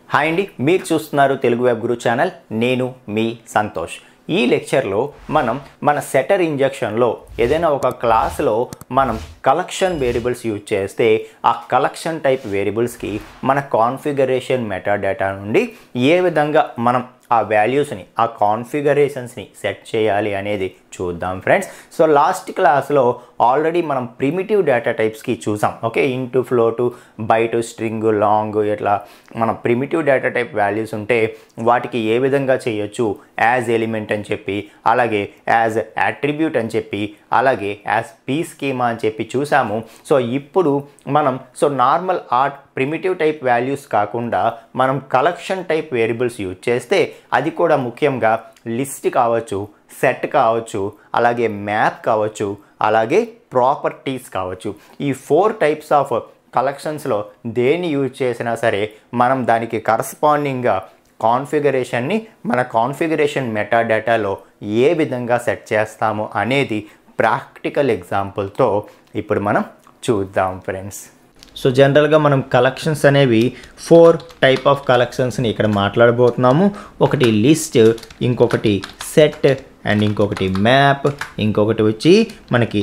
hi అండి మీరు చూస్తున్నారు తెలుగు వెబ్ గురు ఛానల్ నేను మీ సంతోష్ ఈ లెక్చర్లో మనం మన సెటర్ ఇంజెక్షన్లో ఏదైనా ఒక క్లాస్లో మనం కలెక్షన్ వేరియబుల్స్ యూజ్ చేస్తే ఆ కలెక్షన్ టైప్ వేరియబుల్స్కి మన కాన్ఫిగరేషన్ మెటాడేటా నుండి ఏ విధంగా మనం ఆ వాల్యూస్ని ఆ కాన్ఫిగరేషన్స్ని సెట్ చేయాలి అనేది చూద్దాం ఫ్రెండ్స్ సో లాస్ట్ క్లాస్లో ఆల్రెడీ మనం ప్రిమిటివ్ డేటా టైప్స్కి చూసాం okay int float byte string long ఇట్లా మన ప్రిమిటివ్ డేటా టైప్ వాల్యూస్ ఉంటే వాటికి ఏ విధంగా చేయొచ్చు యాజ్ ఎలిమెంట్ అని చెప్పి అలాగే యాజ్ అట్రిబ్యూట్ అని చెప్పి అలాగే యాజ్ పీ స్కీమా అని చెప్పి చూసాము సో ఇప్పుడు మనం సో నార్మల్ ఆర్ట్ ప్రిమిటివ్ టైప్ వాల్యూస్ కాకుండా మనం కలెక్షన్ టైప్ వేరియబుల్స్ యూజ్ చేస్తే అది కూడా ముఖ్యంగా లిస్ట్ కావచ్చు సెట్ కావచ్చు అలాగే మ్యాప్ కావచ్చు అలాగే ప్రాపర్టీస్ కావచ్చు ఈ ఫోర్ టైప్స్ ఆఫ్ కలెక్షన్స్లో దేన్ని యూజ్ చేసినా సరే మనం దానికి కరస్పాండింగ్గా కాన్ఫిగరేషన్ని మన కాన్ఫిగరేషన్ మెటాడేటాలో ఏ విధంగా సెట్ చేస్తాము అనేది ప్రాక్టికల్ ఎగ్జాంపుల్తో ఇప్పుడు మనం చూద్దాం ఫ్రెండ్స్ సో జనరల్గా మనం కలెక్షన్స్ అనేవి ఫోర్ టైప్ ఆఫ్ కలెక్షన్స్ని ఇక్కడ మాట్లాడబోతున్నాము ఒకటి లిస్ట్ ఇంకొకటి సెట్ అండ్ ఇంకొకటి మ్యాప్ ఇంకొకటి వచ్చి మనకి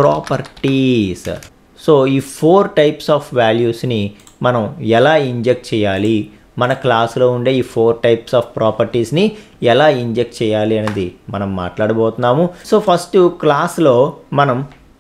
ప్రాపర్టీస్ సో ఈ ఫోర్ టైప్స్ ఆఫ్ వాల్యూస్ని మనం ఎలా ఇంజెక్ట్ చేయాలి మన క్లాస్లో ఉండే ఈ ఫోర్ టైప్స్ ఆఫ్ ప్రాపర్టీస్ని ఎలా ఇంజెక్ట్ చేయాలి అనేది మనం మాట్లాడబోతున్నాము సో ఫస్ట్ క్లాస్లో మనం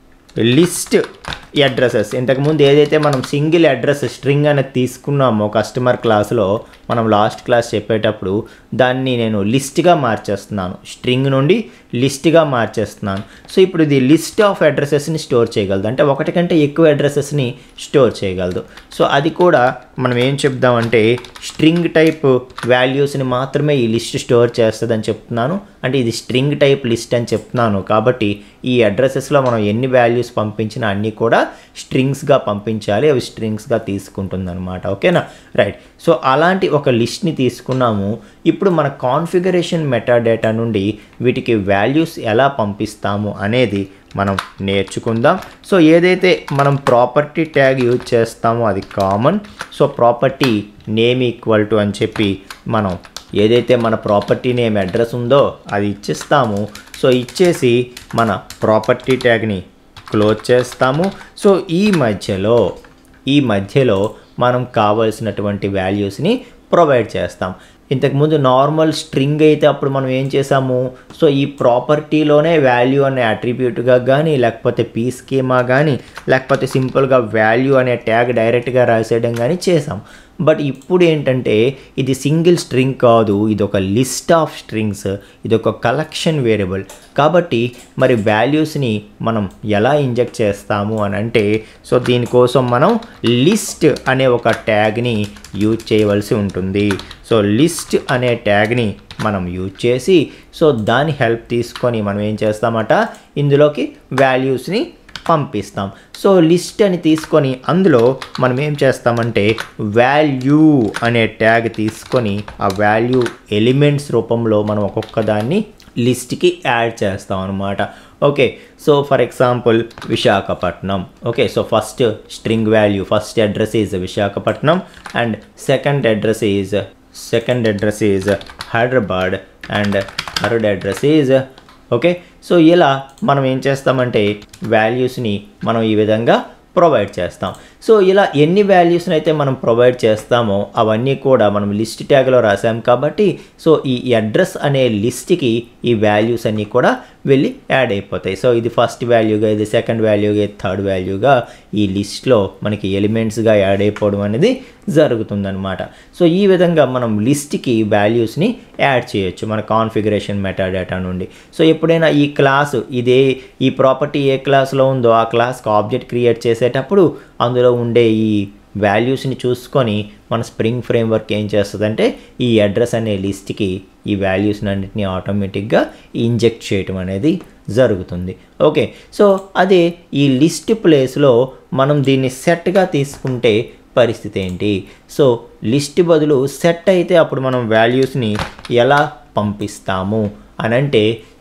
లిస్ట్ అడ్రసెస్ ఇంతకుముందు ఏదైతే మనం సింగిల్ అడ్రస్ స్ట్రింగ్ అనేది తీసుకున్నామో కస్టమర్ క్లాస్లో మనం లాస్ట్ క్లాస్ చెప్పేటప్పుడు దాన్ని నేను లిస్ట్గా మార్చేస్తున్నాను స్ట్రింగ్ నుండి లిస్ట్గా మార్చేస్తున్నాను సో ఇప్పుడు ఇది లిస్ట్ ఆఫ్ అడ్రసెస్ని స్టోర్ చేయగలదు అంటే ఒకటి కంటే ఎక్కువ అడ్రసెస్ని స్టోర్ చేయగలదు సో అది కూడా మనం ఏం చెప్దామంటే స్ట్రింగ్ టైప్ వాల్యూస్ని మాత్రమే ఈ లిస్ట్ స్టోర్ చేస్తుందని చెప్తున్నాను అంటే ఇది స్ట్రింగ్ టైప్ లిస్ట్ అని చెప్తున్నాను కాబట్టి ఈ అడ్రసెస్లో మనం ఎన్ని వాల్యూస్ పంపించినా అన్నీ కూడా స్ట్రింగ్స్గా పంపించాలి అవి స్ట్రింగ్స్గా తీసుకుంటుంది అనమాట ఓకేనా రైట్ సో అలాంటి ఒక లిస్ట్ని తీసుకున్నాము ఇప్పుడు మన కాన్ఫిగరేషన్ మెటాడేటా నుండి వీటికి వాల్యూస్ ఎలా పంపిస్తాము అనేది మనం నేర్చుకుందాం సో ఏదైతే మనం ప్రాపర్టీ ట్యాగ్ యూజ్ చేస్తామో అది common so property name equal to అని చెప్పి మనం ఏదైతే మన ప్రాపర్టీ నేమ్ అడ్రస్ ఉందో అది ఇచ్చేస్తాము సో ఇచ్చేసి మన ప్రాపర్టీ ట్యాగ్ని క్లోజ్ చేస్తాము సో ఈ మధ్యలో ఈ మధ్యలో మనం కావలసినటువంటి వాల్యూస్ని ప్రొవైడ్ చేస్తాం ఇంతకుముందు నార్మల్ స్ట్రింగ్ అయితే అప్పుడు మనం ఏం చేసాము సో ఈ ప్రాపర్టీలోనే వాల్యూ అనే అట్రిబ్యూట్గా కానీ లేకపోతే పీ స్కీమా కానీ లేకపోతే సింపుల్గా వాల్యూ అనే ట్యాగ్ డైరెక్ట్గా రాసేయడం కానీ చేసాం బట్ ఇప్పుడు ఏంటంటే ఇది సింగిల్ స్ట్రింగ్ కాదు ఇది ఒక లిస్ట్ ఆఫ్ స్ట్రింగ్స్ ఇది ఒక కలెక్షన్ వేరియబుల్ కాబట్టి మరి వాల్యూస్ని మనం ఎలా ఇంజెక్ట్ చేస్తాము అని అంటే సో దీనికోసం మనం లిస్ట్ అనే ఒక ట్యాగ్ని యూజ్ చేయవలసి ఉంటుంది సో లిస్ట్ అనే ట్యాగ్ని మనం యూజ్ చేసి సో దాని హెల్ప్ తీసుకొని మనం ఏం చేస్తామట ఇందులోకి వాల్యూస్ని పంపిస్తాం సో లిస్ట్ అని తీసుకొని అందులో మనం ఏం చేస్తామంటే వాల్యూ అనే ట్యాగ్ తీసుకొని ఆ వాల్యూ ఎలిమెంట్స్ రూపంలో మనం ఒక్కొక్క దాన్ని లిస్ట్కి యాడ్ చేస్తాం అనమాట okay so for example Visakhapatnam okay so first string value first address is Visakhapatnam and second address is second address is Hyderabad and third address is okay so ఇలా మనం ఏం చేస్తామంటే వాల్యూస్ని మనం ఈ విధంగా ప్రొవైడ్ చేస్తాం సో ఇలా ఎన్ని వాల్యూస్ని అయితే మనం ప్రొవైడ్ చేస్తామో అవన్నీ కూడా మనం లిస్ట్ ట్యాగ్లో రాసాం కాబట్టి సో ఈ అడ్రస్ అనే లిస్ట్కి ఈ వాల్యూస్ అన్నీ కూడా వెళ్ళి యాడ్ అయిపోతాయి సో ఇది ఫస్ట్ వాల్యూగా ఇది సెకండ్ వాల్యూగా ఇది థర్డ్ వాల్యూగా ఈ లిస్ట్లో మనకి ఎలిమెంట్స్గా యాడ్ అయిపోవడం అనేది జరుగుతుందన్నమాట సో ఈ విధంగా మనం లిస్ట్కి వాల్యూస్ని యాడ్ చేయొచ్చు మన కాన్ఫిగరేషన్ మెటాడేటా నుండి సో ఎప్పుడైనా ఈ క్లాసు ఇదే ఈ ప్రాపర్టీ ఏ క్లాస్లో ఉందో ఆ క్లాస్కి ఆబ్జెక్ట్ క్రియేట్ చేసేటప్పుడు అందులో ఉండే ఈ వాల్యూస్ని చూసుకొని మన స్ప్రింగ్ ఫ్రేమ్వర్క్ ఏం చేస్తుందంటే ఈ అడ్రస్ అనే లిస్ట్కి ఈ వాల్యూస్ని అన్నింటినీ ఆటోమేటిక్గా ఇంజెక్ట్ చేయటం అనేది జరుగుతుంది ఓకే సో అదే ఈ లిస్ట్ ప్లేస్లో మనం దీన్ని సెట్గా తీసుకుంటే పరిస్థితి ఏంటి సో లిస్ట్ బదులు సెట్ అయితే అప్పుడు మనం వాల్యూస్ని ఎలా పంపిస్తాము అని అంటే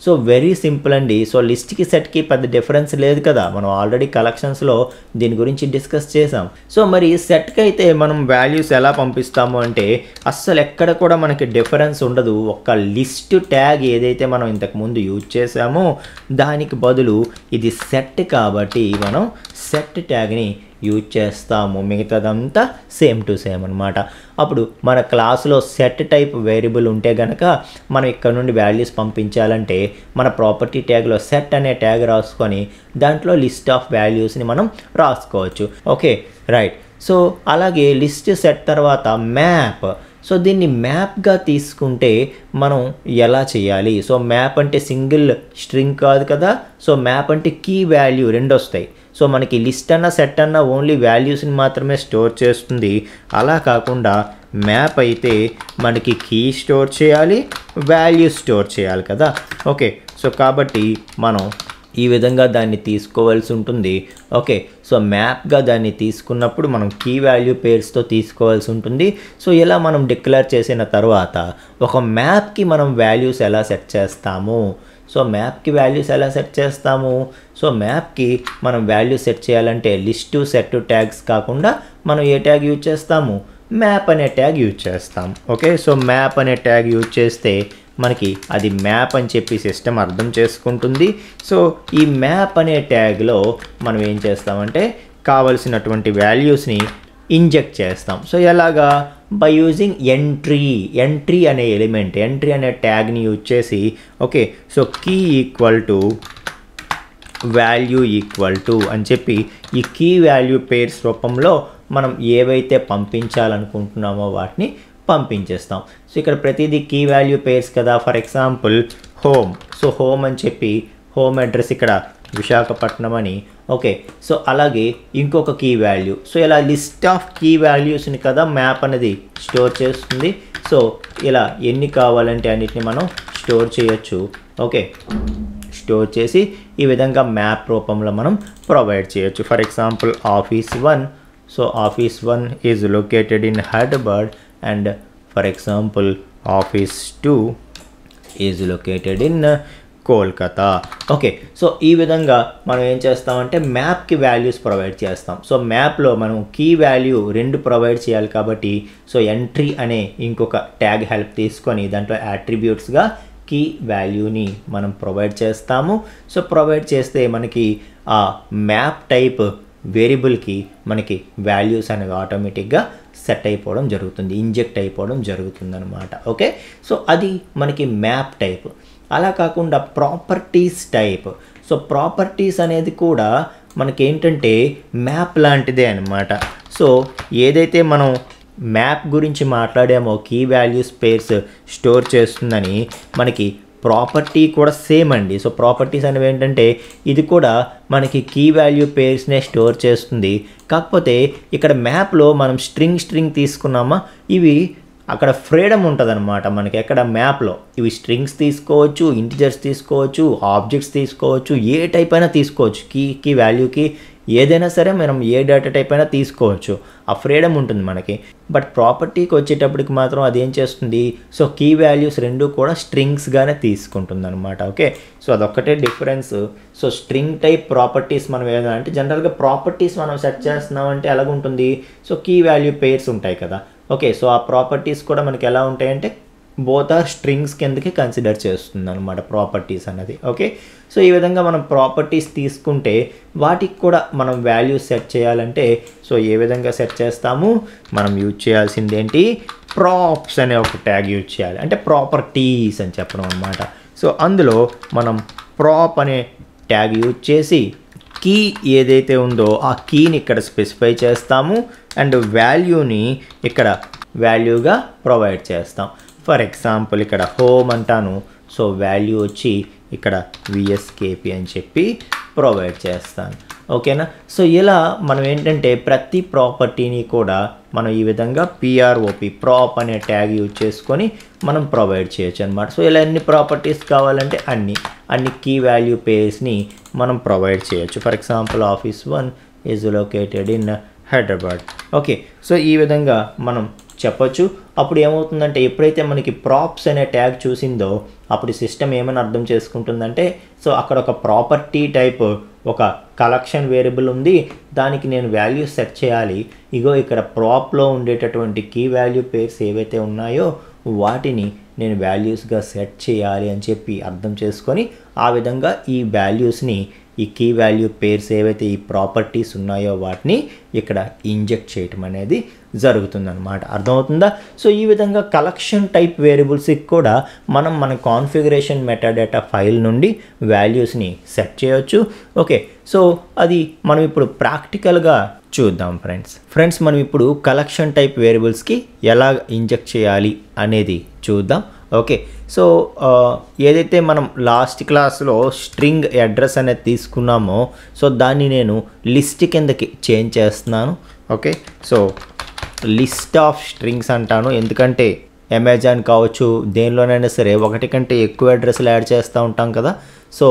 సో వెరీ సింపుల్ అండి సో లిస్ట్కి సెట్కి పెద్ద డిఫరెన్స్ లేదు కదా మనం ఆల్రెడీ కలెక్షన్స్లో దీని గురించి డిస్కస్ చేసాం సో మరి సెట్కి అయితే మనం వాల్యూస్ ఎలా పంపిస్తాము అంటే అస్సలు ఎక్కడ కూడా మనకి డిఫరెన్స్ ఉండదు ఒక్క లిస్ట్ ట్యాగ్ ఏదైతే మనం ఇంతకుముందు యూజ్ చేసామో దానికి బదులు ఇది సెట్ కాబట్టి మనం సెట్ ట్యాగ్ని యూజ్ చేస్తాము మిగతాదంతా సేమ్ టు సేమ్ అనమాట అప్పుడు మన క్లాసులో సెట్ టైప్ వేరియబుల్ ఉంటే కనుక మనం ఇక్కడ నుండి వాల్యూస్ పంపించాలంటే మన ప్రాపర్టీ ట్యాగ్లో సెట్ అనే ట్యాగ్ రాసుకొని దాంట్లో లిస్ట్ ఆఫ్ వాల్యూస్ని మనం రాసుకోవచ్చు ఓకే రైట్ సో అలాగే లిస్ట్ సెట్ తర్వాత మ్యాప్ సో దీన్ని మ్యాప్గా తీసుకుంటే మనం ఎలా చేయాలి సో మ్యాప్ అంటే సింగిల్ స్ట్రింగ్ కాదు కదా సో మ్యాప్ అంటే కీ వాల్యూ రెండు వస్తాయి సో మనకి లిస్ట్ అన్న సెట్ అన్న ఓన్లీ వాల్యూస్ని మాత్రమే స్టోర్ చేస్తుంది అలా కాకుండా మ్యాప్ అయితే మనకి కీ స్టోర్ చేయాలి వాల్యూ స్టోర్ చేయాలి కదా ఓకే సో కాబట్టి మనం ఈ విధంగా దాన్ని తీసుకోవాల్సి ఉంటుంది ఓకే సో మ్యాప్గా దాన్ని తీసుకున్నప్పుడు మనం కీ వాల్యూ పేర్స్తో తీసుకోవాల్సి ఉంటుంది సో ఇలా మనం డిక్లేర్ చేసిన తర్వాత ఒక మ్యాప్కి మనం వాల్యూస్ ఎలా సెట్ చేస్తాము సో మ్యాప్కి వాల్యూస్ ఎలా సెట్ చేస్తాము సో మ్యాప్కి మనం వాల్యూ సెట్ చేయాలంటే లిస్టు సెట్ ట్యాగ్స్ కాకుండా మనం ఏ ట్యాగ్ యూజ్ చేస్తాము మ్యాప్ అనే ట్యాగ్ యూజ్ చేస్తాం ఓకే సో మ్యాప్ అనే ట్యాగ్ యూజ్ చేస్తే మనకి అది మ్యాప్ అని చెప్పి సిస్టమ్ అర్థం చేసుకుంటుంది సో ఈ మ్యాప్ అనే ట్యాగ్లో మనం ఏం చేస్తామంటే కావలసినటువంటి వాల్యూస్ని ఇంజెక్ట్ చేస్తాం సో ఎలాగా బై యూజింగ్ ఎంట్రీ ఎంట్రీ అనే ఎలిమెంట్ ఎంట్రీ అనే ట్యాగ్ని యూజ్ చేసి okay so key equal to value equal to అని చెప్పి ఈ కీ వాల్యూ పేర్స్ రూపంలో మనం ఏవైతే పంపించాలనుకుంటున్నామో వాటిని పంపించేస్తాం సో ఇక్కడ ప్రతిదీ కీ వాల్యూ పేర్స్ కదా for example home so home అని చెప్పి హోమ్ అడ్రస్ ఇక్కడ విశాఖపట్నం అని ఓకే సో అలాగే ఇంకొక కీ వాల్యూ సో ఇలా లిస్ట్ ఆఫ్ కీ వాల్యూస్ని కదా మ్యాప్ అనేది స్టోర్ చేస్తుంది సో ఇలా ఎన్ని కావాలంటే అన్నిటిని మనం స్టోర్ చేయొచ్చు ఓకే స్టోర్ చేసి ఈ విధంగా మ్యాప్ రూపంలో మనం ప్రొవైడ్ చేయొచ్చు for example office one so office one is located in Hyderabad and for example office two is located in Kolkata okay so ఈ విధంగా మనం ఏం చేస్తామంటే మ్యాప్కి వాల్యూస్ ప్రొవైడ్ చేస్తాం సో మ్యాప్లో మనం కీ వాల్యూ రెండు ప్రొవైడ్ చేయాలి కాబట్టి సో ఎంట్రీ అనే ఇంకొక ట్యాగ్ హెల్ప్ తీసుకొని దాంట్లో యాట్రిబ్యూట్స్గా కీ వాల్యూని మనం ప్రొవైడ్ చేస్తాము సో ప్రొవైడ్ చేస్తే మనకి ఆ మ్యాప్ టైప్ వేరియబుల్కి మనకి వాల్యూస్ అనేవి ఆటోమేటిక్గా సెట్ అయిపోవడం జరుగుతుంది ఇంజెక్ట్ అయిపోవడం జరుగుతుంది అనమాట ఓకే సో అది మనకి మ్యాప్ టైప్ అలా కాకుండా ప్రాపర్టీస్ టైప్ సో ప్రాపర్టీస్ అనేది కూడా మనకేంటంటే మ్యాప్ లాంటిదే అనమాట సో ఏదైతే మనం మ్యాప్ గురించి మాట్లాడామో కీ వాల్యూస్ పేర్స్ స్టోర్ చేస్తుందని మనకి ప్రాపర్టీ కూడా సేమ్ అండి సో ప్రాపర్టీస్ అనేవి ఏంటంటే ఇది కూడా మనకి కీ వాల్యూ పేర్స్నే స్టోర్ చేస్తుంది కాకపోతే ఇక్కడ మ్యాప్లో మనం స్ట్రింగ్ స్ట్రింగ్ తీసుకున్నామా ఇవి అక్కడ ఫ్రీడమ్ ఉంటుంది అనమాట మనకి ఎక్కడ మ్యాప్లో ఇవి స్ట్రింగ్స్ తీసుకోవచ్చు ఇంటిజర్స్ తీసుకోవచ్చు ఆబ్జెక్ట్స్ తీసుకోవచ్చు ఏ టైప్ అయినా తీసుకోవచ్చు కీ కీ వాల్యూకి ఏదైనా సరే మనం ఏ డేటా టైప్ అయినా తీసుకోవచ్చు ఆ ఫ్రీడమ్ ఉంటుంది మనకి బట్ ప్రాపర్టీకి వచ్చేటప్పటికి మాత్రం అది ఏం చేస్తుంది సో కీ వాల్యూస్ రెండు కూడా స్ట్రింగ్స్గానే తీసుకుంటుంది అనమాట ఓకే సో అదొక్కటే difference so string type properties మనం ఏదైనా అంటే జనరల్గా ప్రాపర్టీస్ మనం సెట్ చేస్తున్నామంటే ఎలాగుంటుంది సో కీ వాల్యూ పేర్స్ ఉంటాయి కదా ఓకే సో ఆ ప్రాపర్టీస్ కూడా మనకి ఎలా ఉంటాయంటే బోత్ ఆర్ స్ట్రింగ్స్ కిందకి కన్సిడర్ చేస్తుంది అనమాట ప్రాపర్టీస్ అనేది ఓకే సో ఈ విధంగా మనం ప్రాపర్టీస్ తీసుకుంటే వాటికి కూడా మనం వాల్యూస్ సెట్ చేయాలంటే సో ఏ విధంగా సెట్ చేస్తాము మనం యూజ్ చేయాల్సింది ఏంటి ప్రాప్స్ అనే ఒక ట్యాగ్ యూజ్ చేయాలి అంటే ప్రాపర్టీస్ అని చెప్పడం అనమాట సో అందులో మనం ప్రాప్ అనే ట్యాగ్ యూజ్ చేసి కీ ఏదైతే ఉందో ఆ కీని ఇక్కడ స్పెసిఫై చేస్తాము అండ్ వాల్యూని ఇక్కడ వాల్యూగా ప్రొవైడ్ చేస్తాం ఫర్ ఎగ్జాంపుల్ ఇక్కడ హోమ్ అంటాను సో వాల్యూ వచ్చి ఇక్కడ విఎస్కేపి అని చెప్పి ప్రొవైడ్ చేస్తాను ఓకేనా సో ఇలా మనం ఏంటంటే ప్రతి ప్రాపర్టీని కూడా మనం ఈ విధంగా పిఆర్ఓపి ప్రాప్ అనే ట్యాగ్ యూజ్ చేసుకొని మనం ప్రొవైడ్ చేయొచ్చు అనమాట సో ఇలా ఎన్ని ప్రాపర్టీస్ కావాలంటే అన్ని అన్ని కీ వాల్యూ పేర్స్ని మనం ప్రొవైడ్ చేయొచ్చు for example office one is located in Hyderabad okay so ఈ విధంగా మనం చెప్పొచ్చు అప్పుడు ఏమవుతుందంటే ఎప్పుడైతే మనకి ప్రాప్స్ అనే ట్యాగ్ చూసిందో అప్పుడు సిస్టమ్ ఏమని అర్థం చేసుకుంటుందంటే సో అక్కడ ఒక ప్రాపర్టీ టైప్ ఒక కలెక్షన్ వేరియబుల్ ఉంది దానికి నేను వాల్యూ సెట్ చేయాలి ఇగో ఇక్కడ ప్రాప్లో ఉండేటటువంటి కీ వాల్యూ పేర్స్ ఏవైతే ఉన్నాయో వాటిని నేను వాల్యూస్గా సెట్ చేయాలి అని చెప్పి అర్థం చేసుకొని ఆ విధంగా ఈ వాల్యూస్ని ఈ కీ వాల్యూ పేర్స్ ఏవైతే ఈ ప్రాపర్టీస్ ఉన్నాయో వాటిని ఇక్కడ ఇంజెక్ట్ చేయటం అనేది జరుగుతుందన్నమాట అర్థమవుతుందా సో ఈ విధంగా కలెక్షన్ టైప్ వేరియబుల్స్కి కూడా మనం మన కాన్ఫిగరేషన్ మెటాడేటా ఫైల్ నుండి వాల్యూస్ని సెట్ చేయొచ్చు ఓకే సో అది మనం ఇప్పుడు ప్రాక్టికల్గా చూద్దాం ఫ్రెండ్స్ ఫ్రెండ్స్ మనం ఇప్పుడు కలెక్షన్ టైప్ వేరియబుల్స్కి ఎలా ఇంజెక్ట్ చేయాలి అనేది చూద్దాం ఓకే సో ఆ, ఏదైతే మనం లాస్ట్ క్లాస్లో స్ట్రింగ్ అడ్రస్ అనేది తీసుకున్నామో సో దాన్ని నేను లిస్ట్ కిందకి చేంజ్ చేస్తున్నాను okay so list of strings అంటాను ఎందుకంటే అమెజాన్ కావచ్చు దేనిలోనైనా సరే ఒకటి కంటే ఎక్కువ అడ్రస్లు యాడ్ చేస్తూ ఉంటాం కదా సో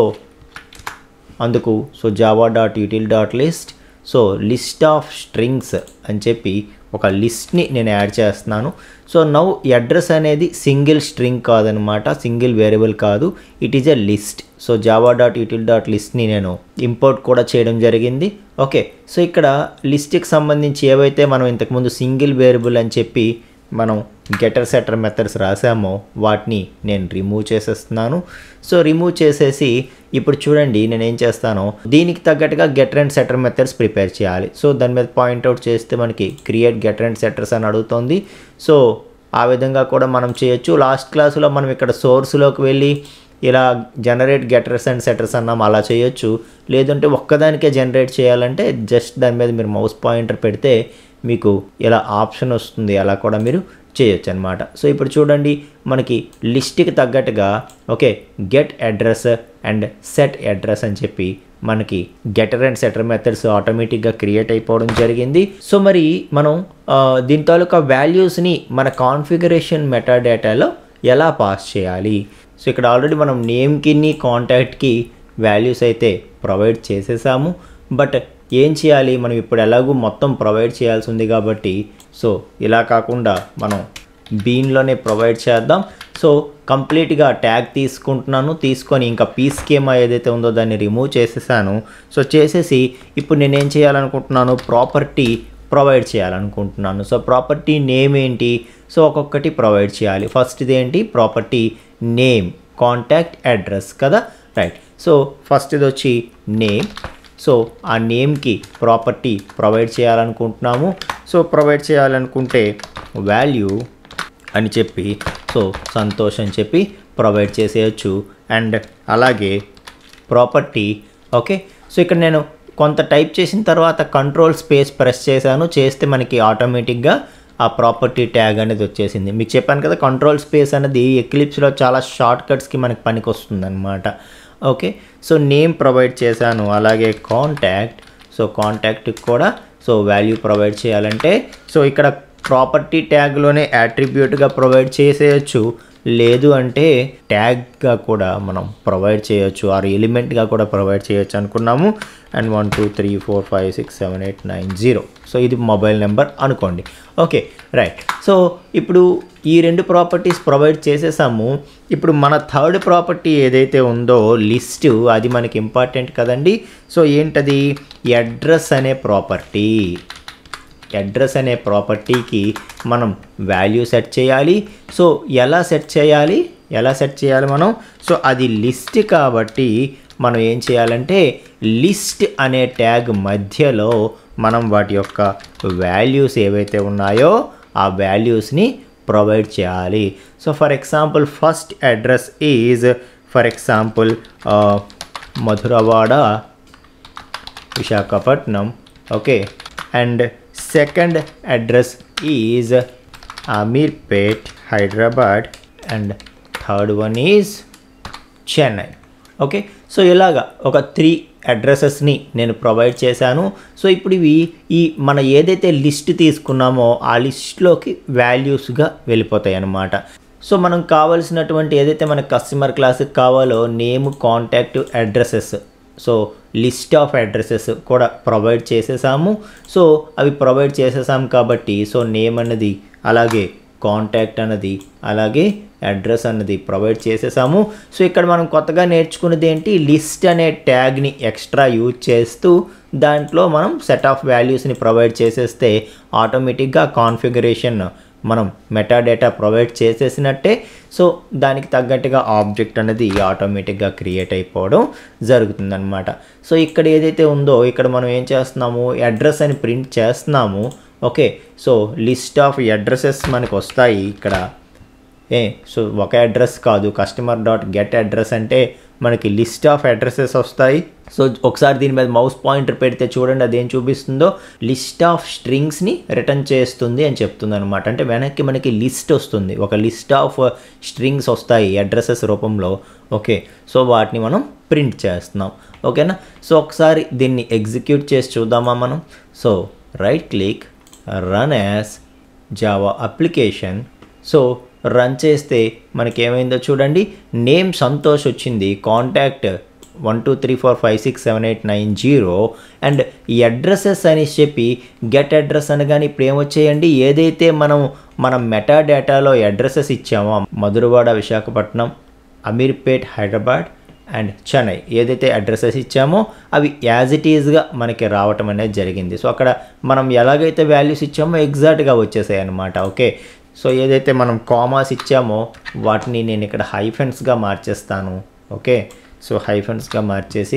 అందుకు so Java dot util dot list so list of strings అని చెప్పి ఒక లిస్ట్ని నేను యాడ్ చేస్తున్నాను సో నౌ అడ్రస్ అనేది సింగిల్ స్ట్రింగ్ కాదనమాట సింగిల్ వేరియబుల్ కాదు it is a list so Java dot util dot లిస్ట్ని నేను ఇంపోర్ట్ కూడా చేయడం జరిగింది ఓకే సో ఇక్కడ లిస్ట్కి సంబంధించి ఏవైతే మనం ఇంతకుముందు సింగిల్ వేరియబుల్ అని చెప్పి మనం గెటర్ సెటర్ మెథడ్స్ రాసామో వాటిని నేను రిమూవ్ చేసేస్తున్నాను సో రిమూవ్ చేసేసి ఇప్పుడు చూడండి నేను ఏం చేస్తానో దీనికి తగ్గట్టుగా getter and setter methods prepare చేయాలి సో దాని మీద పాయింట్అవుట్ చేస్తే మనకి క్రియేట్ గెటర్ అండ్ సెటర్స్ అని అడుగుతుంది సో ఆ విధంగా కూడా మనం చేయొచ్చు లాస్ట్ క్లాసులో మనం ఇక్కడ సోర్స్లోకి వెళ్ళి ఇలా జనరేట్ గెటర్స్ అండ్ సెటర్స్ అన్నాం అలా చేయొచ్చు లేదంటే ఒక్కదానికే జనరేట్ చేయాలంటే జస్ట్ దాని మీద మీరు మౌస్ పాయింటర్ పెడితే మీకు ఇలా ఆప్షన్ వస్తుంది అలా కూడా మీరు చేయొచ్చు అనమాట సో ఇప్పుడు చూడండి మనకి లిస్ట్కి తగ్గట్టుగా okay get address and set address అని చెప్పి మనకి గెటర్ అండ్ సెటర్ మెథడ్స్ ఆటోమేటిక్గా క్రియేట్ అయిపోవడం జరిగింది సో మరి మనం ఆ, దీని తాలూకా వాల్యూస్ని మన కాన్ఫిగరేషన్ మెటాడేటాలో ఎలా పాస్ చేయాలి సో ఇక్కడ ఆల్రెడీ మనం నేమ్కి కాంటాక్ట్కి వాల్యూస్ అయితే ప్రొవైడ్ చేసేసాము బట్ ఏం చేయాలి మనం ఇప్పుడు ఎలాగూ మొత్తం ప్రొవైడ్ చేయాల్సి ఉంది కాబట్టి సో ఇలా కాకుండా మనం బీన్లోనే ప్రొవైడ్ చేద్దాం సో కంప్లీట్గా ట్యాగ్ తీసుకుంటున్నాను తీసుకొని ఇంకా పీ స్కీమా ఏదైతే ఉందో దాన్ని రిమూవ్ చేసేసాను సో చేసేసి ఇప్పుడు నేనేం చేయాలనుకుంటున్నాను ప్రాపర్టీ ప్రొవైడ్ చేయాలనుకుంటున్నాను సో ప్రాపర్టీ నేమ్ ఏంటి సో ఒక్కొక్కటి ప్రొవైడ్ చేయాలి ఫస్ట్ ఇదేంటి ప్రాపర్టీ నేమ్ కాంటాక్ట్ అడ్రస్ కదా రైట్ సో ఫస్ట్ ఇది వచ్చి నేమ్ సో ఆ నేమ్కి ప్రాపర్టీ ప్రొవైడ్ చేయాలనుకుంటున్నాము సో ప్రొవైడ్ చేయాలనుకుంటే వాల్యూ అని చెప్పి సో సంతోష్ అని చెప్పి ప్రొవైడ్ చేసేయచ్చు అండ్ అలాగే ప్రాపర్టీ ఓకే సో ఇక్కడ నేను కొంత టైప్ చేసిన తర్వాత కంట్రోల్ స్పేస్ ప్రెస్ చేశాను చేస్తే మనకి ఆటోమేటిక్గా ఆ ప్రాపర్టీ ట్యాగ్ అనేది వచ్చేసింది మీకు చెప్పాను కదా కంట్రోల్ స్పేస్ అనేది ఎక్లిప్స్లో చాలా షార్ట్ కట్స్కి మనకి పనికి వస్తుంది అనమాట ఓకే సో నేమ్ ప్రొవైడ్ చేశాను అలాగే కాంటాక్ట్ సో కాంటాక్ట్కి కూడా సో వాల్యూ ప్రొవైడ్ చేయాలంటే సో ఇక్కడ ప్రాపర్టీ ట్యాగ్లోనే యాట్రిబ్యూట్గా ప్రొవైడ్ చేసేయచ్చు లేదు అంటే ట్యాగ్గా కూడా మనం ప్రొవైడ్ చేయొచ్చు ఆర్ ఎలిమెంట్గా కూడా ప్రొవైడ్ చేయొచ్చు అనుకున్నాము and one two three four five six seven eight nine zero so ఇది మొబైల్ నెంబర్ అనుకోండి ఓకే రైట్ సో ఇప్పుడు ఈ రెండు ప్రాపర్టీస్ ప్రొవైడ్ చేసేసాము ఇప్పుడు మన థర్డ్ ప్రాపర్టీ ఏదైతే ఉందో లిస్ట్ అది మనకి ఇంపార్టెంట్ కదండి సో ఏంటది అడ్రస్ అనే ప్రాపర్టీ అడ్రస్ అనే ప్రాపర్టీకి మనం వాల్యూ సెట్ చేయాలి సో ఎలా సెట్ చేయాలి ఎలా సెట్ చేయాలి మనం సో అది లిస్ట్ కాబట్టి మనం ఏం చేయాలంటే లిస్ట్ అనే ట్యాగ్ మధ్యలో మనం వాటి యొక్క వాల్యూస్ ఏవైతే ఉన్నాయో ఆ వాల్యూస్ని ప్రొవైడ్ చేయాలి so for example first address is for example Madhurawada Visakhapatnam okay and second address is Ameerpet Hyderabad and third one is Chennai okay so ఇలాగా ఒక త్రీ అడ్రసెస్ని నేను ప్రొవైడ్ చేశాను సో ఇప్పుడు ఇవి ఈ మన ఏదైతే లిస్ట్ తీసుకున్నామో ఆ లిస్ట్లోకి వాల్యూస్గా వెళ్ళిపోతాయి అన్నమాట సో మనం కావాల్సినటువంటి ఏదైతే మన కస్టమర్ క్లాస్కి కావాలో name contact addresses so list of addresses కూడా ప్రొవైడ్ చేసేసాము సో అవి ప్రొవైడ్ చేసేసాము కాబట్టి సో నేమ్ అన్నది అలాగే కాంటాక్ట్ అన్నది అలాగే అడ్రస్ అన్నది ప్రొవైడ్ చేసేసాము సో ఇక్కడ మనం కొత్తగా నేర్చుకున్నది ఏంటి లిస్ట్ అనే ట్యాగ్ని ఎక్స్ట్రా యూజ్ చేస్తూ దాంట్లో మనం సెట్ ఆఫ్ వాల్యూస్ని ప్రొవైడ్ చేసేస్తే ఆటోమేటిక్గా కాన్ఫిగరేషన్ మనం మెటాడేటా ప్రొవైడ్ చేసేసినట్టే సో దానికి తగ్గట్టుగా ఆబ్జెక్ట్ అనేది ఆటోమేటిక్గా క్రియేట్ అయిపోవడం జరుగుతుందన్నమాట సో ఇక్కడ ఏదైతే ఉందో ఇక్కడ మనం ఏం చేస్తున్నాము అడ్రస్ అని ప్రింట్ చేస్తున్నాము okay so list of addresses మనకు వస్తాయి ఇక్కడ ఏ సో ఒక అడ్రస్ కాదు కస్టమర్ డాట్ గెట్ అడ్రస్ అంటే మనకి లిస్ట్ ఆఫ్ అడ్రసెస్ వస్తాయి సో ఒకసారి దీని మీద మౌస్ పాయింటర్ పెడితే చూడండి అదేం చూపిస్తుందో లిస్ట్ ఆఫ్ స్ట్రింగ్స్ని రిటర్న్ చేస్తుంది అని చెప్తుంది అనమాట అంటే వెనక్కి మనకి లిస్ట్ వస్తుంది ఒక లిస్ట్ ఆఫ్ స్ట్రింగ్స్ వస్తాయి అడ్రసెస్ రూపంలో ఓకే సో వాటిని మనం ప్రింట్ చేస్తున్నాం ఓకేనా సో ఒకసారి దీన్ని ఎగ్జిక్యూట్ చేసి చూద్దామా మనం so right click run as Java application so run చేస్తే మనకి ఏమైందో చూడండి నేమ్ సంతోష్ వచ్చింది contact one two three four five six seven eight nine zero and ఈ అడ్రసెస్ అని చెప్పి గెట్ అడ్రస్ అనగానే ఇప్పుడు ఏమొచ్చేయండి ఏదైతే మనం మన మెటా డేటాలో అడ్రసెస్ ఇచ్చామో మధురవాడ విశాఖపట్నం అమీర్పేట్ హైదరాబాద్ అండ్ చెన్నై ఏదైతే అడ్రసెస్ ఇచ్చామో అవి యాజ్ ఇట్ ఈజ్గా మనకి రావటం అనేది జరిగింది సో అక్కడ మనం ఎలాగైతే వాల్యూస్ ఇచ్చామో ఎగ్జాక్ట్గా వచ్చేసాయి అనమాట ఓకే సో ఏదైతే మనం కామాస్ ఇచ్చామో వాటిని నేను ఇక్కడ హైఫెన్స్గా మార్చేస్తాను ఓకే సో హైఫెన్స్గా మార్చేసి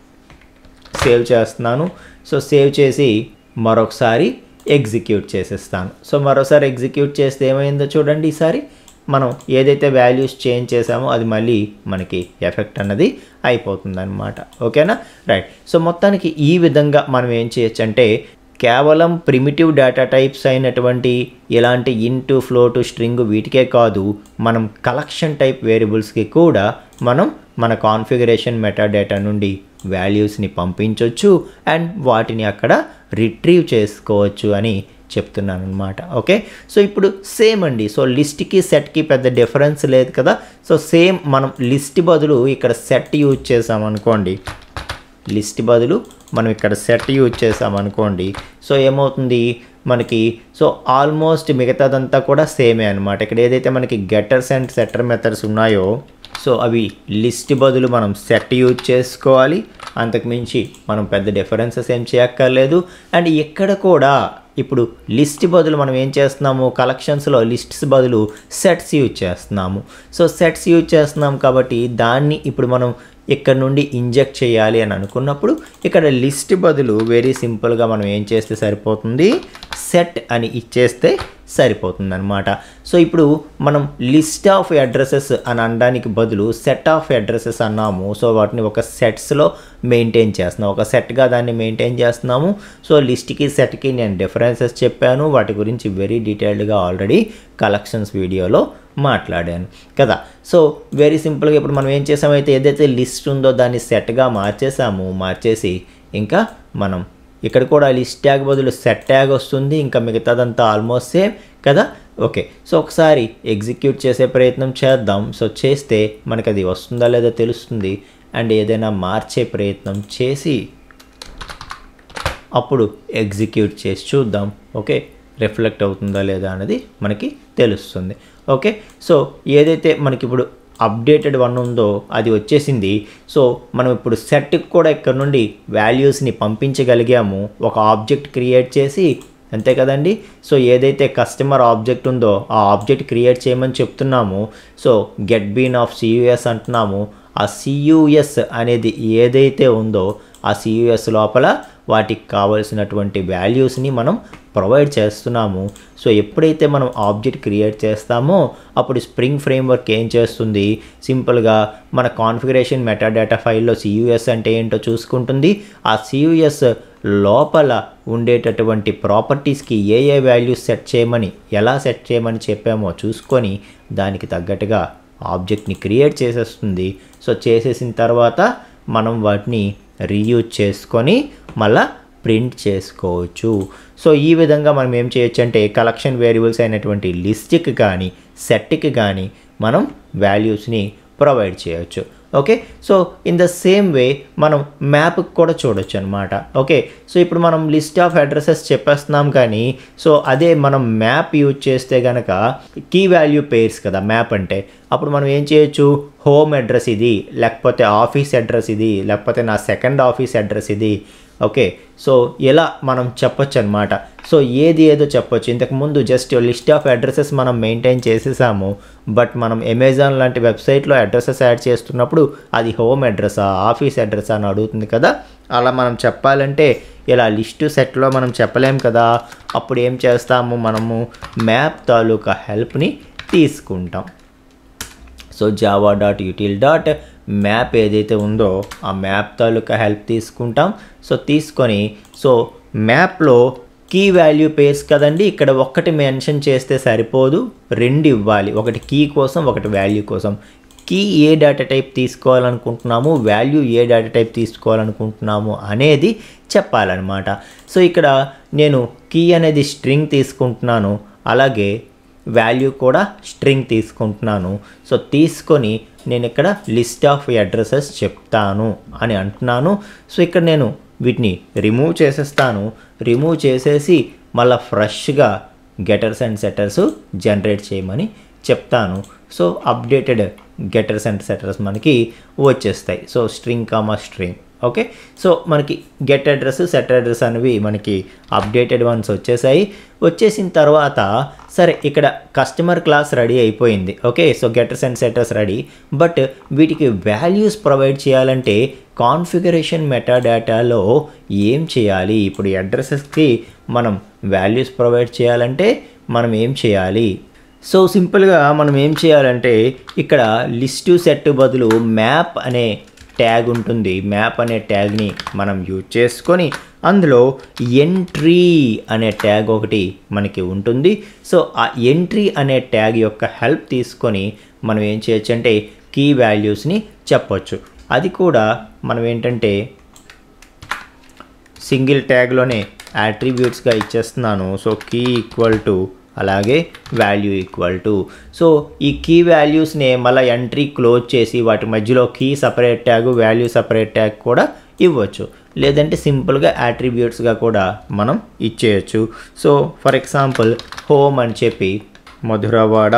సేవ్ చేస్తున్నాను సో సేవ్ చేసి మరొకసారి ఎగ్జిక్యూట్ చేసేస్తాను సో మరోసారి ఎగ్జిక్యూట్ చేస్తే ఏమైందో చూడండి ఈసారి మనం ఏదైతే వాల్యూస్ చేంజ్ చేసామో అది మళ్ళీ మనకి ఎఫెక్ట్ అన్నది అయిపోతుంది అనమాట ఓకేనా రైట్ సో మొత్తానికి ఈ విధంగా మనం ఏం చేయొచ్చు అంటే కేవలం ప్రిమిటివ్ డేటా టైప్స్ అయినటువంటి ఇలాంటి ఇంటు ఫ్లోటు స్ట్రింగ్ వీటికే కాదు మనం కలెక్షన్ టైప్ వేరియబుల్స్కి కూడా మనం మన కాన్ఫిగరేషన్ మెటాడేటా నుండి వాల్యూస్ని పంపించవచ్చు అండ్ వాటిని అక్కడ రిట్రీవ్ చేసుకోవచ్చు అని చెప్తున్నాను అనమాట ఓకే సో ఇప్పుడు సేమ్ అండి సో లిస్ట్కి సెట్కి పెద్ద డిఫరెన్స్ లేదు కదా సో సేమ్ మనం లిస్ట్ బదులు ఇక్కడ సెట్ యూజ్ చేసామనుకోండి లిస్ట్ బదులు మనం ఇక్కడ సెట్ యూజ్ చేసామనుకోండి సో ఏమవుతుంది మనకి సో ఆల్మోస్ట్ మిగతాదంతా కూడా సేమే అనమాట ఇక్కడ ఏదైతే మనకి గెటర్స్ అండ్ సెటర్ మెథడ్స్ ఉన్నాయో సో అవి లిస్ట్ బదులు మనం సెట్ యూజ్ చేసుకోవాలి అంతకుమించి మనం పెద్ద డిఫరెన్సెస్ ఏం చేయక్కర్లేదు అండ్ ఇక్కడ కూడా ఇప్పుడు లిస్ట్ బదులు మనం ఏం చేస్తున్నాము కలెక్షన్స్లో లిస్ట్స్ బదులు సెట్స్ యూజ్ చేస్తున్నాము సో సెట్స్ యూజ్ చేస్తున్నాం కాబట్టి దాన్ని ఇప్పుడు మనం ఇక్కడ నుండి ఇంజెక్ట్ చేయాలి అని అనుకున్నప్పుడు ఇక్కడ లిస్ట్ బదులు వెరీ సింపుల్గా మనం ఏం చేస్తే సరిపోతుంది సెట్ అని ఇచ్చేస్తే సరిపోతుంది అనమాట సో ఇప్పుడు మనం లిస్ట్ ఆఫ్ అడ్రసెస్ అని అనడానికి బదులు సెట్ ఆఫ్ అడ్రసెస్ అన్నాము సో వాటిని ఒక సెట్స్లో మెయింటైన్ చేస్తున్నాం ఒక సెట్గా దాన్ని మెయింటైన్ చేస్తున్నాము సో లిస్ట్కి సెట్కి నేను డిఫరెన్సెస్ చెప్పాను వాటి గురించి వెరీ డీటెయిల్డ్గా ఆల్రెడీ కలెక్షన్స్ వీడియోలో మాట్లాడాను కదా సో వెరీ సింపుల్గా ఇప్పుడు మనం ఏం చేసామైతే ఏదైతే లిస్ట్ ఉందో దాన్ని సెట్గా మార్చేసాము మార్చేసి ఇంకా మనం ఇక్కడ కూడా లిస్ట్ ట్యాగ్ బదులు సెట్ ట్యాగ్ వస్తుంది ఇంకా మిగతాదంతా ఆల్మోస్ట్ సేమ్ కదా ఓకే సో ఒకసారి ఎగ్జిక్యూట్ చేసే ప్రయత్నం చేద్దాం సో చేస్తే మనకు అది వస్తుందా లేదా తెలుస్తుంది అండ్ ఏదైనా మార్చే ప్రయత్నం చేసి అప్పుడు ఎగ్జిక్యూట్ చేసి చూద్దాం ఓకే రిఫ్లెక్ట్ అవుతుందా లేదా అనేది మనకి తెలుస్తుంది ఓకే సో ఏదైతే మనకి ఇప్పుడు అప్డేటెడ్ వన్ ఉందో అది వచ్చేసింది సో మనం ఇప్పుడు సెట్కి కూడా ఇక్కడ నుండి వాల్యూస్ని పంపించగలిగాము ఒక ఆబ్జెక్ట్ క్రియేట్ చేసి అంతే కదండి సో ఏదైతే కస్టమర్ ఆబ్జెక్ట్ ఉందో ఆ ఆబ్జెక్ట్ క్రియేట్ చేయమని చెప్తున్నాము so get bean of CUS అంటున్నాము ఆ సియుఎస్ అనేది ఏదైతే ఉందో ఆ సియుఎస్ లోపల వాటికి కావలసినటువంటి వాల్యూస్ని మనం ప్రొవైడ్ చేస్తున్నాము సో ఎప్పుడైతే మనం ఆబ్జెక్ట్ క్రియేట్ చేస్తామో అప్పుడు స్ప్రింగ్ ఫ్రేమ్వర్క్ ఏం చేస్తుంది సింపుల్గా మన కాన్ఫిగరేషన్ మెటాడేటా ఫైల్లో సియుఎస్ అంటే ఏంటో చూసుకుంటుంది ఆ సియుఎస్ లోపల ఉండేటటువంటి ప్రాపర్టీస్కి ఏ ఏ వాల్యూస్ సెట్ చేయమని ఎలా సెట్ చేయమని చెప్పామో చూసుకొని దానికి తగ్గట్టుగా ఆబ్జెక్ట్ని క్రియేట్ చేసేస్తుంది సో చేసేసిన తర్వాత మనం వాటిని రీయూజ్ చేసుకొని మళ్ళా ప్రింట్ చేసుకోవచ్చు సో ఈ విధంగా మనం ఏం చేయొచ్చు అంటే కలెక్షన్ వేరియబుల్స్ అయినటువంటి లిస్ట్కి కానీ సెట్కి కానీ మనం వాల్యూస్ని ప్రొవైడ్ చేయొచ్చు okay so in the same way మనం మ్యాప్ కూడా చూడొచ్చు అనమాట ఓకే సో ఇప్పుడు మనం లిస్ట్ ఆఫ్ అడ్రసెస్ చెప్పేస్తున్నాం కానీ సో అదే మనం మ్యాప్ యూజ్ చేస్తే కనుక కీ వాల్యూ పేర్స్ కదా మ్యాప్ అంటే అప్పుడు మనం ఏం చేయొచ్చు హోమ్ అడ్రస్ ఇది లేకపోతే ఆఫీస్ అడ్రస్ ఇది లేకపోతే నా సెకండ్ ఆఫీస్ అడ్రస్ ఇది ఓకే సో ఇలా మనం చెప్పొచ్చు అనమాట సో ఏది ఏదో చెప్పొచ్చు ఇంతకుముందు జస్ట్ లిస్ట్ ఆఫ్ అడ్రసెస్ మనం మెయింటైన్ చేసేసాము బట్ మనం అమెజాన్ లాంటి వెబ్సైట్లో అడ్రసెస్ యాడ్ చేస్తున్నప్పుడు అది హోమ్ అడ్రసా ఆఫీస్ అడ్రసా అని అడుగుతుంది కదా అలా మనం చెప్పాలంటే ఇలా లిస్టు సెట్లో మనం చెప్పలేం కదా అప్పుడు ఏం చేస్తాము మనము మ్యాప్ తాలూకా హెల్ప్ని తీసుకుంటాం so Java dot util dot map ఏదైతే ఉందో ఆ మ్యాప్ తాలూకా హెల్ప్ తీసుకుంటాం సో తీసుకొని సో మ్యాప్లో కీ వాల్యూ పేర్స్ కదండి ఇక్కడ ఒక్కటి మెన్షన్ చేస్తే సరిపోదు రెండు ఇవ్వాలి ఒకటి కీ కోసం ఒకటి వాల్యూ కోసం కీ ఏ డేటా టైప్ తీసుకోవాలనుకుంటున్నాము వాల్యూ ఏ డేటా టైప్ తీసుకోవాలనుకుంటున్నాము అనేది చెప్పాలన్నమాట సో ఇక్కడ నేను కీ అనేది స్ట్రింగ్ తీసుకుంటున్నాను అలాగే వాల్యూ కూడా స్ట్రింగ్ తీసుకుంటున్నాను సో తీసుకొని నేను ఇక్కడ లిస్ట్ ఆఫ్ అడ్రసెస్ చెప్తాను అని అంటున్నాను సో ఇక్కడ నేను వీటిని రిమూవ్ చేసేస్తాను రిమూవ్ చేసేసి మళ్ళీ ఫ్రెష్గా గెటర్స్ అండ్ సెటర్స్ జనరేట్ చేయమని చెప్తాను so updated getters and setters మనకి వచ్చేస్తాయి so string comma string okay so మనకి గెట్ అడ్రస్ సెట్ అడ్రస్ అనేవి మనకి అప్డేటెడ్ వన్స్ వచ్చేసాయి వచ్చేసిన తర్వాత సరే ఇక్కడ కస్టమర్ క్లాస్ రెడీ అయిపోయింది okay so getters and setters ready but వీటికి వాల్యూస్ ప్రొవైడ్ చేయాలంటే కాన్ఫిగరేషన్ మెటాడాటాలో ఏం చేయాలి ఇప్పుడు అడ్రసెస్కి మనం వాల్యూస్ ప్రొవైడ్ చేయాలంటే మనం ఏం చేయాలి సో సింపుల్గా మనం ఏం చేయాలంటే ఇక్కడ లిస్టు సెట్ బదులు మ్యాప్ అనే ట్యాగ్ ఉంటుంది మ్యాప్ అనే ట్యాగ్ని మనం యూజ్ చేసుకొని అందులో ఎంట్రీ అనే ట్యాగ్ ఒకటి మనకి ఉంటుంది సో ఆ ఎంట్రీ అనే ట్యాగ్ యొక్క హెల్ప్ తీసుకొని మనం ఏం చేయొచ్చు అంటే కీ వాల్యూస్ని చెప్పొచ్చు అది కూడా మనం ఏంటంటే సింగిల్ ట్యాగ్లోనే యాట్రిబ్యూట్స్గా ఇచ్చేస్తున్నాను సో కీ ఈక్వల్ టు అలాగే వాల్యూ ఈక్వల్ టు సో ఈ కీ వాల్యూస్ని మళ్ళీ ఎంట్రీ క్లోజ్ చేసి వాటి మధ్యలో key separate tag value separate tag కూడా ఇవ్వచ్చు లేదంటే సింపుల్గా యాట్రిబ్యూట్స్గా కూడా మనం ఇచ్చేయచ్చు సో ఫర్ ఎగ్జాంపుల్ హోమ్ అని చెప్పి మధురవాడ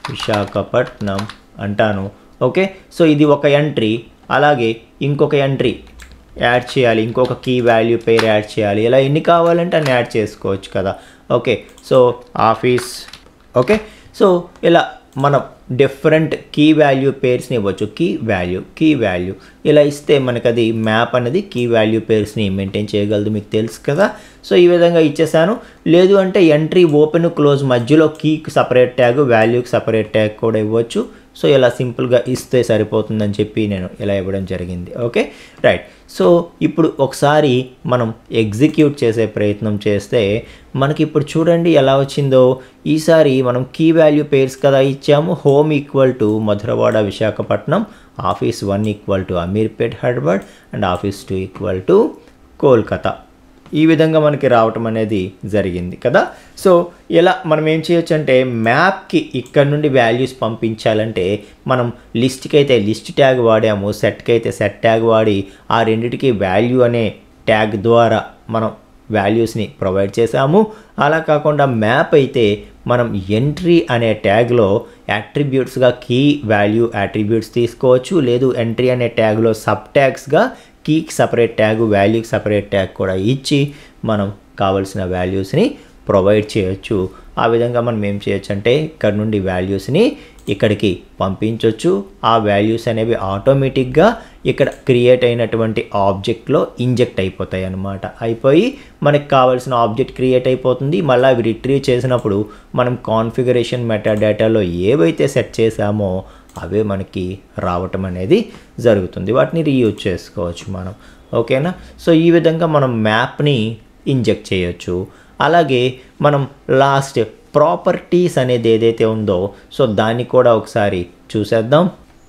విశాఖపట్నం అంటాను ఓకే సో ఇది ఒక ఎంట్రీ అలాగే ఇంకొక ఎంట్రీ యాడ్ చేయాలి ఇంకొక కీ వాల్యూ పేరు యాడ్ చేయాలి ఇలా ఎన్ని కావాలంటే అన్ని యాడ్ చేసుకోవచ్చు కదా okay so office okay so ఇలా మనం డిఫరెంట్ కీ వాల్యూ పేర్స్ని ఇవ్వచ్చు కీ వాల్యూ కీ వాల్యూ ఇలా ఇస్తే మనకు అది మ్యాప్ అనేది కీ వాల్యూ పేర్స్ని మెయింటైన్ చేయగలదు మీకు తెలుసు కదా సో ఈ విధంగా ఇచ్చేసాను లేదు అంటే ఎంట్రీ ఓపెన్ క్లోజ్ మధ్యలో కీకి సపరేట్ ట్యాగ్ వాల్యూకి సపరేట్ ట్యాగ్ కూడా ఇవ్వచ్చు సో ఇలా సింపుల్గా ఇస్తే సరిపోతుందని చెప్పి నేను ఇలా ఇవ్వడం జరిగింది ఓకే రైట్ సో ఇప్పుడు ఒకసారి మనం ఎగ్జిక్యూట్ చేసే ప్రయత్నం చేస్తే మనకి ఇప్పుడు చూడండి ఎలా వచ్చిందో ఈసారి మనం కీ వాల్యూ పేర్స్ కదా ఇచ్చాము home equal to Madhurawada Visakhapatnam office one equal to Ameerpet Hyderabad and office two equal to Kolkata ఈ విధంగా మనకి రావటం అనేది జరిగింది కదా సో ఇలా మనం ఏం చేయొచ్చు అంటే మ్యాప్కి ఇక్కడ నుండి వాల్యూస్ పంపించాలంటే మనం లిస్ట్కి అయితే లిస్ట్ ట్యాగ్ వాడాము సెట్కి అయితే సెట్ ట్యాగ్ వాడి ఆ రెండిటికి వాల్యూ అనే ట్యాగ్ ద్వారా మనం వాల్యూస్ని ప్రొవైడ్ చేసాము అలా కాకుండా మ్యాప్ అయితే మనం ఎంట్రీ అనే ట్యాగ్లో యాట్రిబ్యూట్స్గా కీ వాల్యూ యాట్రిబ్యూట్స్ తీసుకోవచ్చు లేదు ఎంట్రీ అనే ట్యాగ్లో సబ్ ట్యాగ్స్గా కీకి సపరేట్ ట్యాగ్ వాల్యూకి సపరేట్ ట్యాగ్ కూడా ఇచ్చి మనం కావలసిన వాల్యూస్ని ప్రొవైడ్ చేయొచ్చు ఆ విధంగా మనం ఏం చేయొచ్చు అంటే ఇక్కడ నుండి వాల్యూస్ని ఇక్కడికి పంపించవచ్చు ఆ వాల్యూస్ అనేవి ఆటోమేటిక్గా ఇక్కడ క్రియేట్ అయినటువంటి ఆబ్జెక్ట్లో ఇంజెక్ట్ అయిపోతాయి అన్నమాట అయిపోయి మనకి కావాల్సిన ఆబ్జెక్ట్ క్రియేట్ అయిపోతుంది మళ్ళీ అవి రిట్రీవ్ చేసినప్పుడు మనం కాన్ఫిగరేషన్ మెటాడేటాలో ఏవైతే సెట్ చేసామో అవే మనకి రావటం అనేది జరుగుతుంది వాటిని రీయూజ్ చేసుకోవచ్చు మనం ఓకేనా సో ఈ విధంగా మనం మ్యాప్ని ఇంజెక్ట్ చేయొచ్చు అలాగే మనం లాస్ట్ ప్రాపర్టీస్ అనేది ఏదైతే ఉందో సో దాన్ని కూడా ఒకసారి చూసేద్దాం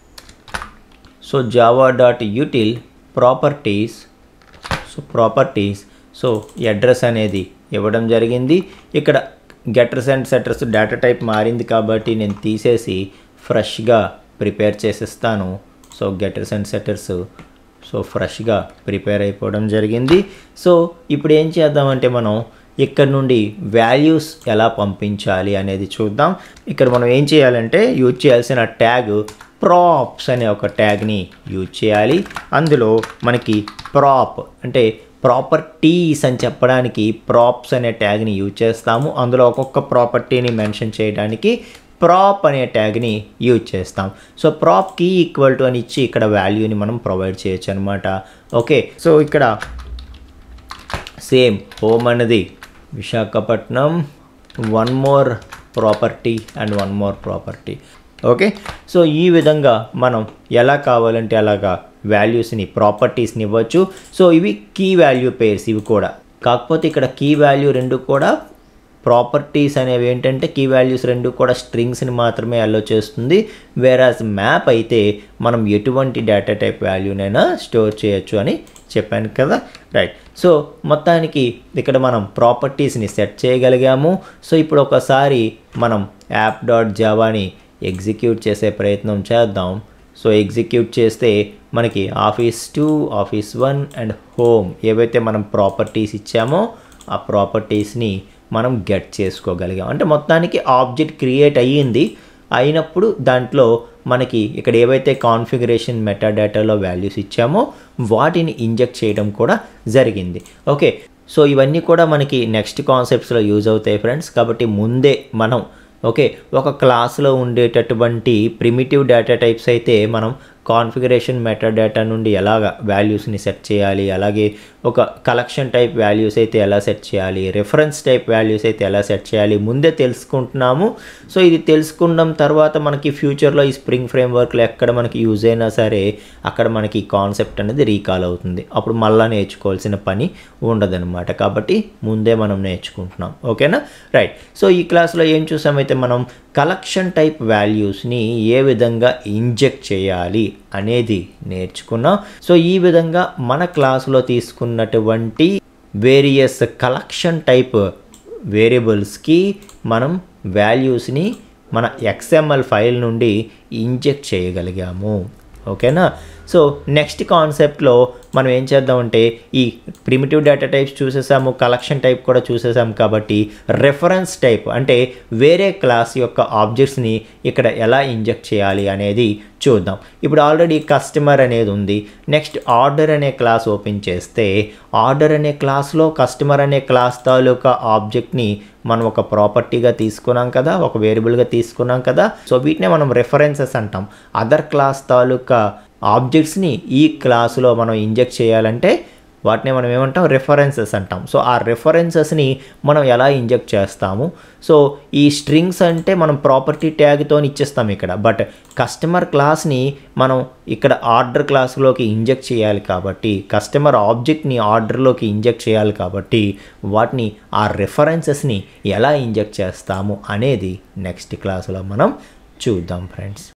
so Java dot util properties so properties so address అనేది ఇవ్వడం జరిగింది ఇక్కడ getters and setters data type మారింది కాబట్టి నేను తీసేసి ఫ్రెష్గా ప్రిపేర్ చేసిస్తాను so getters and setters so ఫ్రెష్గా ప్రిపేర్ అయిపోవడం జరిగింది సో ఇప్పుడు ఏం చేద్దామంటే మనం ఇక్కడ నుండి వాల్యూస్ ఎలా పంపించాలి అనేది చూద్దాం ఇక్కడ మనం ఏం చేయాలంటే యూజ్ చేయాల్సిన ట్యాగ్ ప్రాప్స్ అనే ఒక ట్యాగ్ని యూజ్ చేయాలి అందులో మనకి ప్రాప్ అంటే ప్రాపర్టీస్ అని చెప్పడానికి ప్రాప్స్ అనే ట్యాగ్ని యూజ్ చేస్తాము అందులో ఒక్కొక్క ప్రాపర్టీని మెన్షన్ చేయడానికి ప్రాప్ అనే ట్యాగ్ని యూజ్ చేస్తాం so prop key equal to అని ఇచ్చి ఇక్కడ వాల్యూని మనం ప్రొవైడ్ చేయొచ్చు అనమాట ఓకే సో ఇక్కడ సేమ్ హోమ్ అనేది Visakhapatnam one more property and one more property okay so ఈ విధంగా మనం ఎలా కావాలంటే అలాగా వాల్యూస్ని ప్రాపర్టీస్ని ఇవ్వచ్చు సో ఇవి కీ వాల్యూ పేర్స్ ఇవి కూడా కాకపోతే ఇక్కడ కీ వాల్యూ రెండు కూడా ప్రాపర్టీస్ అనేవి ఏంటంటే కీ వాల్యూస్ రెండు కూడా స్ట్రింగ్స్ని మాత్రమే అలో చేస్తుంది వేరాజ్ మ్యాప్ అయితే మనం ఎటువంటి డేటా టైప్ వాల్యూనైనా స్టోర్ చేయొచ్చు అని చెప్పాను కదా రైట్ సో మొత్తానికి ఇక్కడ మనం ప్రాపర్టీస్ని సెట్ చేయగలిగాము సో ఇప్పుడు ఒకసారి మనం యాప్ డాట్ జావాని ఎగ్జిక్యూట్ చేసే ప్రయత్నం చేద్దాం సో ఎగ్జిక్యూట్ చేస్తే మనకి office two office one and home ఏవైతే మనం ప్రాపర్టీస్ ఇచ్చామో ఆ ప్రాపర్టీస్ని మనం గెట్ చేసుకోగలిగాం అంటే మొత్తానికి ఆబ్జెక్ట్ క్రియేట్ అయ్యింది అయినప్పుడు దాంట్లో మనకి ఇక్కడ ఏవైతే కాన్ఫిగరేషన్ మెటాడేటాలో వాల్యూస్ ఇచ్చామో వాటిని ఇంజెక్ట్ చేయడం కూడా జరిగింది ఓకే సో ఇవన్నీ కూడా మనకి నెక్స్ట్ కాన్సెప్ట్స్లో యూజ్ అవుతాయి ఫ్రెండ్స్ కాబట్టి ముందే మనం ఓకే ఒక క్లాస్లో ఉండేటటువంటి ప్రిమిటివ్ డేటా టైప్స్ అయితే మనం కాన్ఫిగరేషన్ మెటాడేటా నుండి ఎలాగ వాల్యూస్ని సెట్ చేయాలి అలాగే ఒక కలెక్షన్ టైప్ వాల్యూస్ అయితే ఎలా సెట్ చేయాలి రెఫరెన్స్ టైప్ వాల్యూస్ అయితే ఎలా సెట్ చేయాలి ముందే తెలుసుకుంటున్నాము సో ఇది తెలుసుకున్న తర్వాత మనకి ఫ్యూచర్లో ఈ స్ప్రింగ్ ఫ్రేమ్వర్క్లో ఎక్కడ మనకి యూజ్ అయినా సరే అక్కడ మనకి కాన్సెప్ట్ అనేది రీకాల్ అవుతుంది అప్పుడు మళ్ళీ నేర్చుకోవాల్సిన పని ఉండదన్నమాట కాబట్టి ముందే మనం నేర్చుకుంటున్నాం ఓకేనా రైట్ సో ఈ క్లాస్లో ఏం చూసామైతే మనం కలెక్షన్ టైప్ వాల్యూస్ని ఏ విధంగా ఇంజెక్ట్ చేయాలి అనేది నేర్చుకున్నాం సో ఈ విధంగా మన క్లాసులో తీసుకున్నటువంటి వేరియస్ కలెక్షన్ టైప్ వేరియబుల్స్కి మనం వాల్యూస్ని మన ఎక్స్ఎంఎల్ ఫైల్ నుండి ఇంజెక్ట్ చేయగలిగాము ఓకేనా సో నెక్స్ట్ కాన్సెప్ట్లో మనం ఏం చేద్దామంటే ఈ ప్రిమిటివ్ డేటా టైప్స్ చూసేసాము కలెక్షన్ టైప్ కూడా చూసేసాము కాబట్టి రెఫరెన్స్ టైప్ అంటే వేరే క్లాస్ యొక్క ఆబ్జెక్ట్స్ని ఇక్కడ ఎలా ఇంజెక్ట్ చేయాలి అనేది చూద్దాం ఇప్పుడు ఆల్రెడీ కస్టమర్ అనేది ఉంది నెక్స్ట్ ఆర్డర్ అనే క్లాస్ ఓపెన్ చేస్తే ఆర్డర్ అనే క్లాస్లో కస్టమర్ అనే క్లాస్ తాలూకా ఆబ్జెక్ట్ని మనం ఒక ప్రాపర్టీగా తీసుకున్నాం కదా ఒక వేరియబుల్గా తీసుకున్నాం కదా సో వీటినే మనం రెఫరెన్సెస్ అంటాం అదర్ క్లాస్ తాలూకా ఆబ్జెక్ట్స్ని ఈ క్లాసులో మనం ఇంజెక్ట్ చేయాలంటే వాటిని మనం ఏమంటాం రెఫరెన్సెస్ అంటాం సో ఆ రెఫరెన్సెస్ని మనం ఎలా ఇంజెక్ట్ చేస్తాము సో ఈ స్ట్రింగ్స్ అంటే మనం ప్రాపర్టీ ట్యాగ్తో ఇచ్చేస్తాం ఇక్కడ బట్ కస్టమర్ క్లాస్ని మనం ఇక్కడ ఆర్డర్ క్లాస్లోకి ఇంజెక్ట్ చేయాలి కాబట్టి కస్టమర్ ఆబ్జెక్ట్ని ఆర్డర్లోకి ఇంజెక్ట్ చేయాలి కాబట్టి వాటిని ఆ రెఫరెన్సెస్ని ఎలా ఇంజెక్ట్ చేస్తాము అనేది నెక్స్ట్ క్లాసులో మనం చూద్దాం ఫ్రెండ్స్